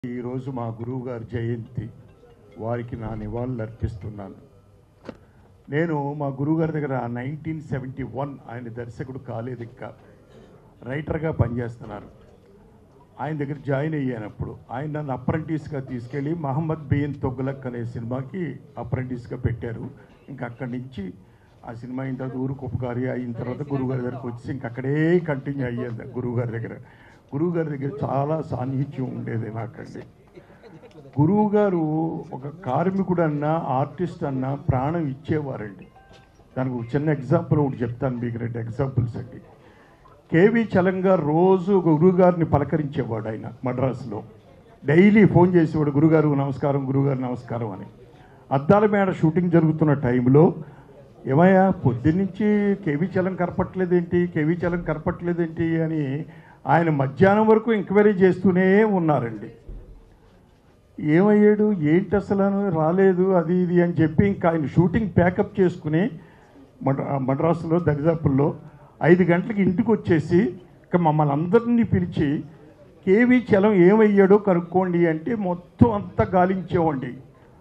ఈరోజు మా గురువు గారి జయంతి వారికి నా నివాళులు అర్పిస్తున్నాను నేను మా గురువుగారి దగ్గర నైన్టీన్ సెవెంటీ వన్ ఆయన దర్శకుడు కాలేదు ఇంకా రైటర్గా పనిచేస్తున్నారు ఆయన దగ్గర జాయిన్ అయ్యానప్పుడు ఆయన నన్ను అప్రెంటిస్గా తీసుకెళ్ళి మహమ్మద్ బియన్ తొగ్గులక్ అనే సినిమాకి అప్రెంటిస్గా పెట్టారు ఇంకా అక్కడి నుంచి ఆ సినిమా అయిన తర్వాత ఊరు కుప్పగారి అయిన తర్వాత గురువుగారి దగ్గరకు వచ్చి ఇంక అక్కడే కంటిన్యూ అయ్యేది గురువుగారి దగ్గర గురువుగారి దగ్గర చాలా సాన్నిహిత్యం ఉండేది నాకండి గురువు గారు ఒక కార్మికుడు అన్నా ఆర్టిస్ట్ అన్నా ప్రాణం ఇచ్చేవారండి దానికి ఒక చిన్న ఎగ్జాంపుల్ ఒకటి చెప్తాను మీకు రెండు ఎగ్జాంపుల్స్ అండి కేవి చలంగా రోజు గురువు గారిని పలకరించేవాడు ఆయన మద్రాసులో డైలీ ఫోన్ చేసేవాడు గురుగారు నమస్కారం గురుగారు నమస్కారం అని అద్దాల మేడ షూటింగ్ జరుగుతున్న టైంలో ఏమయ్యా పొద్దున్నుంచి కేవీ చలం కనపట్లేదేంటి కేవీ చలం కనపట్లేదేంటి అని ఆయన మధ్యాహ్నం వరకు ఎంక్వైరీ చేస్తూనే ఉన్నారండి ఏమయ్యాడు ఏంటి అసలు అని రాలేదు అది ఇది అని చెప్పి ఇంకా ఆయన షూటింగ్ ప్యాకప్ చేసుకుని మద్రా మద్రాసులో దరిదాపుల్లో ఐదు గంటలకు ఇంటికి వచ్చేసి ఇక మమ్మల్ని అందరినీ పిలిచి కేవీ చలం ఏమయ్యాడో కనుక్కోండి అంటే మొత్తం అంతా గాలించేవండి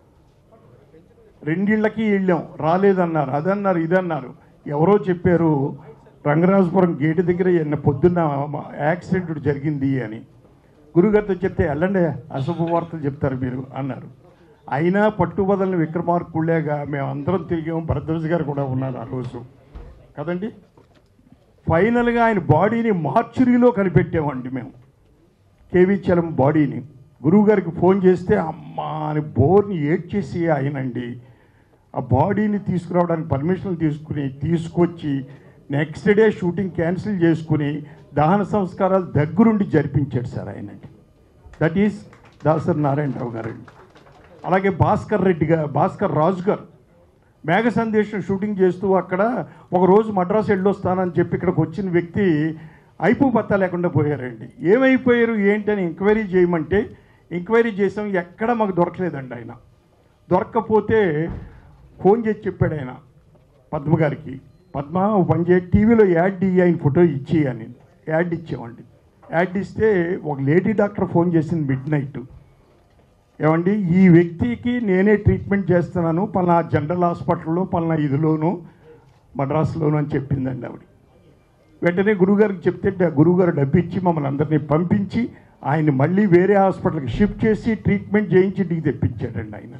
రెండిళ్ళకి వెళ్ళాం రాలేదన్నారు అదన్నారు ఇదన్నారు ఎవరో చెప్పారు రంగరాజపురం గేటు దగ్గర ఎన్న పొద్దున్న యాక్సిడెంట్ జరిగింది అని గురుగారితో చెప్తే వెళ్ళండి అశుభ వార్తలు చెప్తారు మీరు అన్నారు అయినా పట్టుబదలని విక్రమార్కుళ్ళేగా మేము అందరం తిరిగాము భరద్వాజ్ గారు కూడా ఉన్నారు ఆ రోజు కదండి ఫైనల్గా ఆయన బాడీని మార్చురీలో కనిపెట్టామండి మేము కేవీ చలం బాడీని గురువుగారికి ఫోన్ చేస్తే అమ్మా అని బోర్ని ఏడ్చేసి ఆయనండి ఆ బాడీని తీసుకురావడానికి పర్మిషన్లు తీసుకుని తీసుకొచ్చి నెక్స్ట్ డే షూటింగ్ క్యాన్సిల్ చేసుకుని దహన సంస్కారాలు దగ్గరుండి జరిపించాడు సార్ ఆయనండి దట్ ఈస్ దాసరి నారాయణరావు గారండి అలాగే భాస్కర్ రెడ్డి గారు భాస్కర్ రాజు గారు మేఘ సందేశం షూటింగ్ చేస్తూ అక్కడ ఒక రోజు మద్రాసు వెళ్ళొస్తానని చెప్పి ఇక్కడికి వచ్చిన వ్యక్తి అయిపో పత్తా లేకుండా పోయారండి ఏమైపోయారు ఏంటి అని ఎంక్వైరీ చేయమంటే ఎంక్వైరీ చేసాం ఎక్కడ మాకు దొరకలేదండి ఆయన దొరక్కపోతే ఫోన్ చేసి చెప్పాడు ఆయన పద్మ గారికి పద్మ ఓ పని చేయి టీవీలో యాడ్ ఇయ్యి ఆయన ఫోటో ఇచ్చి అని యాడ్ ఇచ్చామండి యాడ్ ఇస్తే ఒక లేడీ డాక్టర్ ఫోన్ చేసింది మిడ్ నైట్ ఏమండి ఈ వ్యక్తికి నేనే ట్రీట్మెంట్ చేస్తున్నాను పలానా జనరల్ హాస్పిటల్లో పలానా ఇదిలోను మద్రాసులోను అని చెప్పిందండి ఆవిడ వెంటనే గురుగారికి చెప్తే డ- గురుగారు డబ్బు ఇచ్చి మమ్మల్ని అందరినీ పంపించి ఆయన్ని మళ్ళీ వేరే హాస్పిటల్కి షిఫ్ట్ చేసి ట్రీట్మెంట్ చేయించి ఇంటికి తెప్పించాడండి ఆయన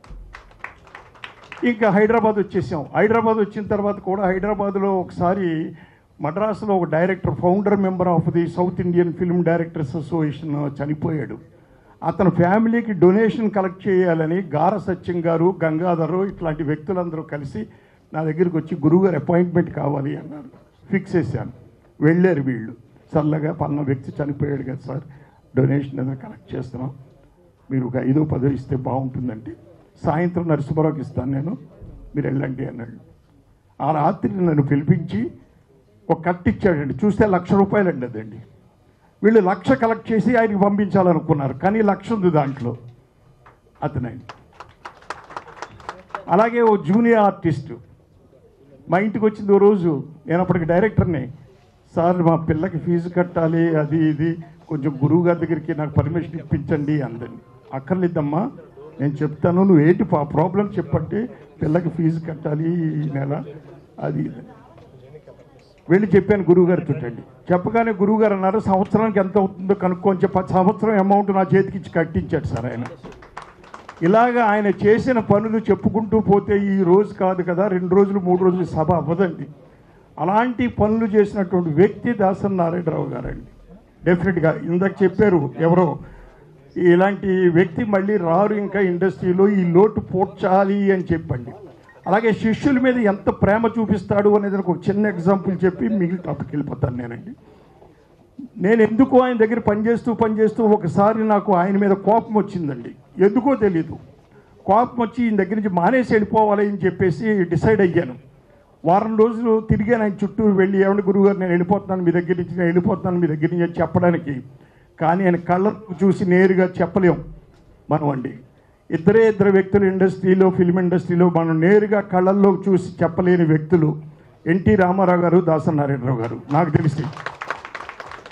ఇంకా హైదరాబాద్ వచ్చేసాం హైదరాబాద్ వచ్చిన తర్వాత కూడా హైదరాబాద్లో ఒకసారి మద్రాసులో ఒక director founder member of the South Indian film directors association చనిపోయాడు అతని ఫ్యామిలీకి డొనేషన్ కలెక్ట్ చేయాలని గార సత్యం గారు గంగాధరు ఇట్లాంటి వ్యక్తులందరూ కలిసి నా దగ్గరికి వచ్చి గురువుగారు అపాయింట్మెంట్ కావాలి అన్నారు ఫిక్స్ చేశాను వెళ్ళారు వీళ్ళు చల్లగా పలానా వ్యక్తి చనిపోయాడు కదా సార్ డొనేషన్ ఏదో కలెక్ట్ చేస్తున్నాం మీరు ఒక ఐదో పదో ఇస్తే బాగుంటుందంటే సాయంత్రం నరసింహరావుకి ఇస్తాను నేను మీరు వెళ్ళండి అన్నాడు ఆ రాత్రి నన్ను పిలిపించి ఒక కట్ ఇచ్చాడండి చూస్తే లక్ష రూపాయలండి అదండి వీళ్ళు లక్ష కలెక్ట్ చేసి ఆయనకి పంపించాలనుకున్నారు కానీ లక్ష ఉంది దాంట్లో అతనండి అలాగే ఓ జూనియర్ ఆర్టిస్టు మా ఇంటికి వచ్చింది ఓ రోజు నేను అప్పటికి డైరెక్టర్ని సార్ మా పిల్లకి ఫీజు కట్టాలి అది ఇది కొంచెం గురువు గారి దగ్గరికి నాకు పర్మిషన్ ఇప్పించండి అందండి అక్కర్లేదమ్మా నేను చెప్తాను నువ్వు ఏంటి ప్రాబ్లం చెప్పంటే పిల్లకి ఫీజు కట్టాలి ఈ నెల అది ఇది వెళ్ళి చెప్పాను గురువుగారితో అండి చెప్పగానే గురువుగారు అన్నారు సంవత్సరానికి ఎంత అవుతుందో కనుక్కొని చెప్పి ఆ సంవత్సరం అమౌంట్ నా చేతికి ఇచ్చి కట్టించాడు సార్ ఆయన ఇలాగ ఆయన చేసిన పనులు చెప్పుకుంటూ పోతే ఈ రోజు కాదు కదా రెండు రోజులు మూడు రోజులు సభ అవ్వదండి అలాంటి పనులు చేసినటువంటి వ్యక్తి దాసరి నారాయణరావు గారండి డెఫినెట్గా ఇందాక చెప్పారు ఎవరో ఇలాంటి వ్యక్తి మళ్ళీ రారు ఇంకా ఇండస్ట్రీలో ఈ లోటు పోడ్చాలి అని చెప్పండి అలాగే శిష్యుల మీద ఎంత ప్రేమ చూపిస్తాడు అనేది ఒక చిన్న ఎగ్జాంపుల్ చెప్పి మిగిలిన టాపిక్ వెళ్ళిపోతాను నేనండి నేను ఎందుకు ఆయన దగ్గర పనిచేస్తూ పనిచేస్తూ ఒకసారి నాకు ఆయన మీద కోపం వచ్చిందండి ఎందుకో తెలీదు కోపం వచ్చి ఈయన దగ్గర నుంచి మానేసి వెళ్ళిపోవాలి అని చెప్పేసి డిసైడ్ అయ్యాను వారం రోజులు తిరిగాను ఆయన చుట్టూ వెళ్ళి ఏమంటే గురువుగారు నేను వెళ్ళిపోతున్నాను మీ దగ్గర నుంచి నేను వెళ్ళిపోతున్నాను మీ దగ్గర నుంచి అని చెప్పడానికి కానీ ఆయన కళ్ళకు చూసి నేరుగా చెప్పలేం మనం అండి ఇద్దరే ఇద్దరు వ్యక్తులు ఇండస్ట్రీలో ఫిల్మ్ ఇండస్ట్రీలో మనం నేరుగా కళ్ళల్లో చూసి చెప్పలేని వ్యక్తులు ఎన్టీ రామారావు గారు దాసనారాయణరావు గారు నాకు తెలిసి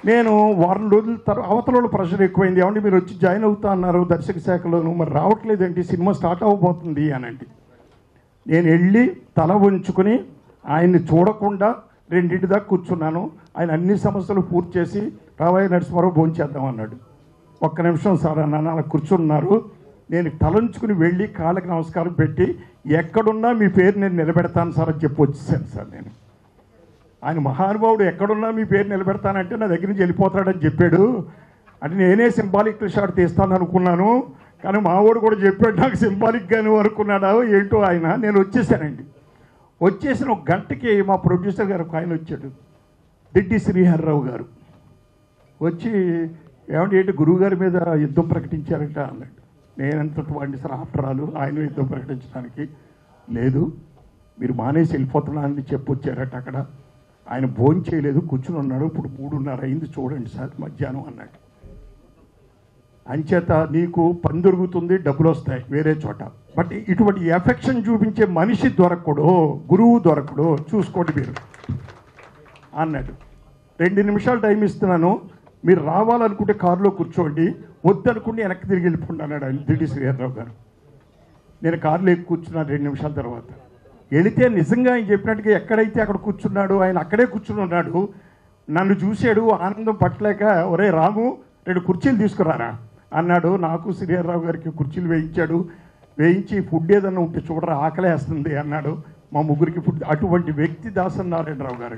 నేను వారం రోజుల తర్వాత అవతల ప్రెషర్ ఎక్కువైంది ఏమంటే మీరు వచ్చి జాయిన్ అవుతా అన్నారు దర్శక శాఖలోను మరి రావట్లేదండి సినిమా స్టార్ట్ అవ్వబోతుంది అనండి నేను వెళ్ళి తల ఉంచుకుని ఆయన్ని చూడకుండా రెండింటి దాకా కూర్చున్నాను ఆయన అన్ని సమస్యలు పూర్తి చేసి రాబోయే నరసింహారావు భోంచేద్దాం అన్నాడు ఒక్క నిమిషం సార్ అన్నాను అలా కూర్చున్నారు నేను తలంచుకుని వెళ్ళి కాళ్ళకి నమస్కారం పెట్టి ఎక్కడున్నా మీ పేరు నేను నిలబెడతాను సార్ అని చెప్పి వచ్చేసాను సార్ నేను ఆయన మహానుభావుడు ఎక్కడున్నా మీ పేరు నిలబెడతానంటే నా దగ్గర నుంచి వెళ్ళిపోతాడని చెప్పాడు అంటే నేనే సింబాలిక్ షాట్ తీస్తాను అనుకున్నాను కానీ మావాడు కూడా చెప్పాడు నాకు సింబాలిక్గాను అనుకున్నాడా ఏంటో ఆయన నేను వచ్చేసానండి వచ్చేసిన ఒక గంటకి మా ప్రొడ్యూసర్ గారు ఒక ఆయన వచ్చాడు దిడ్డి శ్రీహర్రావు గారు వచ్చి ఏమంటే ఏంటి గురువు గారి మీద యుద్ధం ప్రకటించారట అన్నాడు నేనంత వాడిని సార్ ఆఫ్టర్ ఆల్ ఆయన యుద్ధం ప్రకటించడానికి లేదు మీరు మానేసి వెళ్ళిపోతున్నానని చెప్పొచ్చారట అక్కడ ఆయన భోజనం చేయలేదు కూర్చుని ఉన్నాడు ఇప్పుడు మూడున్నర అయింది చూడండి సార్ మధ్యాహ్నం అన్నాడు అంచేత నీకు పని దొరుకుతుంది డబ్బులు వస్తాయి వేరే చోట బట్ ఇటువంటి ఎఫెక్షన్ చూపించే మనిషి దొరకడు గురువు దొరకడు చూసుకోండి మీరు అన్నాడు రెండు నిమిషాలు టైం ఇస్తున్నాను మీరు రావాలనుకుంటే కారులో కూర్చోండి వద్దనుకుంటే వెనక్కి తిరిగి వెళ్ళిపోండి అన్నాడు ఆయన దిడి శ్రీహర్రావు గారు నేను కారులో ఎక్కి కూర్చున్నాను రెండు నిమిషాల తర్వాత వెళితే నిజంగా ఆయన చెప్పినట్టుగా ఎక్కడైతే అక్కడ కూర్చున్నాడు ఆయన అక్కడే కూర్చుని ఉన్నాడు నన్ను చూశాడు ఆనందం పట్టలేక ఒరే రాము రెండు కుర్చీలు తీసుకురారా అన్నాడు నాకు శ్రీహర్రావు గారికి కుర్చీలు వేయించాడు వేయించి ఫుడ్ ఏదన్నా ఉంటే చూడరా ఆకలేస్తుంది అన్నాడు మా ముగ్గురికి ఫుడ్ అటువంటి వ్యక్తి దాసన్ నారాయణరావు గారు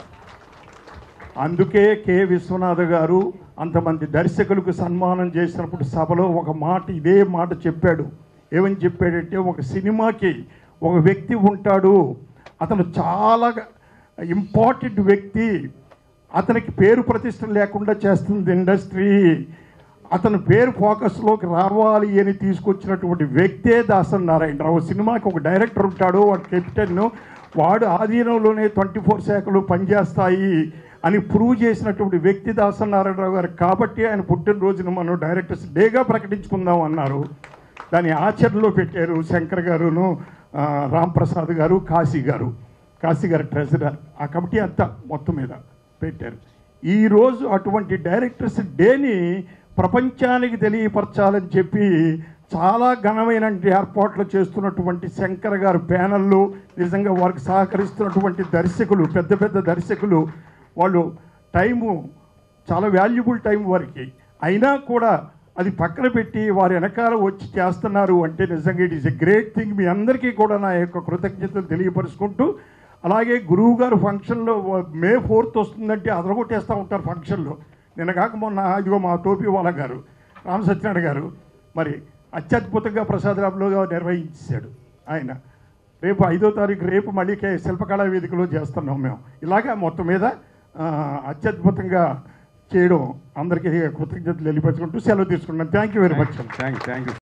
అందుకే కె విశ్వనాథ్ గారు అంతమంది దర్శకులకు సన్మానం చేసినప్పుడు సభలో ఒక మాట ఇదే మాట చెప్పాడు ఏమని చెప్పాడంటే ఒక సినిమాకి ఒక వ్యక్తి ఉంటాడు అతను చాలా ఇంపార్టెంట్ వ్యక్తి అతనికి పేరు ప్రతిష్టలు లేకుండా చేస్తుంది ఇండస్ట్రీ అతని పేరు ఫోకస్లోకి రావాలి అని తీసుకొచ్చినటువంటి వ్యక్తే దాసన్ నారాయణరావు సినిమాకి ఒక డైరెక్టర్ ఉంటాడు వాడు కెప్టెన్ వాడు ఆధీనంలోనే ట్వంటీ ఫోర్ శాఖలు పనిచేస్తాయి అని ప్రూవ్ చేసినటువంటి వ్యక్తి దాసన్ నారాయణరావు గారు కాబట్టి ఆయన పుట్టినరోజున మనం డైరెక్టర్స్ డేగా ప్రకటించుకుందాం అన్నారు దాన్ని ఆచరణలో పెట్టారు శంకర్ గారును ఆ, రామ్ ప్రసాద్ గారు కాశీ గారు కాశీ గారు ట్రెజరర్ ఆ కమిటీ అంతా మొత్తం మీద పెట్టారు ఈరోజు అటువంటి డైరెక్టర్స్ డేని ప్రపంచానికి తెలియపరచాలని చెప్పి చాలా ఘనమైన ఏర్పాట్లు చేస్తున్నటువంటి శంకర్ గారు ప్యానళ్ళు నిజంగా వారికి సహకరిస్తున్నటువంటి దర్శకులు పెద్ద పెద్ద దర్శకులు వాళ్ళు టైము చాలా వాల్యుబుల్ టైం వారికి అయినా కూడా అది పక్కన పెట్టి వారి వెనకాల వచ్చి చేస్తున్నారు అంటే నిజంగా it is a great thing మీ అందరికీ కూడా నా యొక్క కృతజ్ఞతలు తెలియపరుచుకుంటూ అలాగే గురువు గారు ఫంక్షన్లో మే ఫోర్త్ వస్తుందంటే అదరగొట్టేస్తూ ఉంటారు ఫంక్షన్లో నిన్న కాక మొన్న ఇదిగో మా టోపీ వాళ్ళ గారు రామ సత్యనారాయణ గారు మరి అత్యద్భుతంగా ప్రసాదరాబులో నిర్వహించాడు ఆయన రేపు ఐదో తారీఖు రేపు మళ్ళీ కే- శిల్పకళా వేదికలో చేస్తున్నాం మేము ఇలాగా మొత్తం మీద ఆ, అత్యద్భుతంగా చేయడం అందరికీ కృతజ్ఞతలు తెలియపరచుకుంటూ సెలవు తీసుకున్నాను thank you very much thank thank you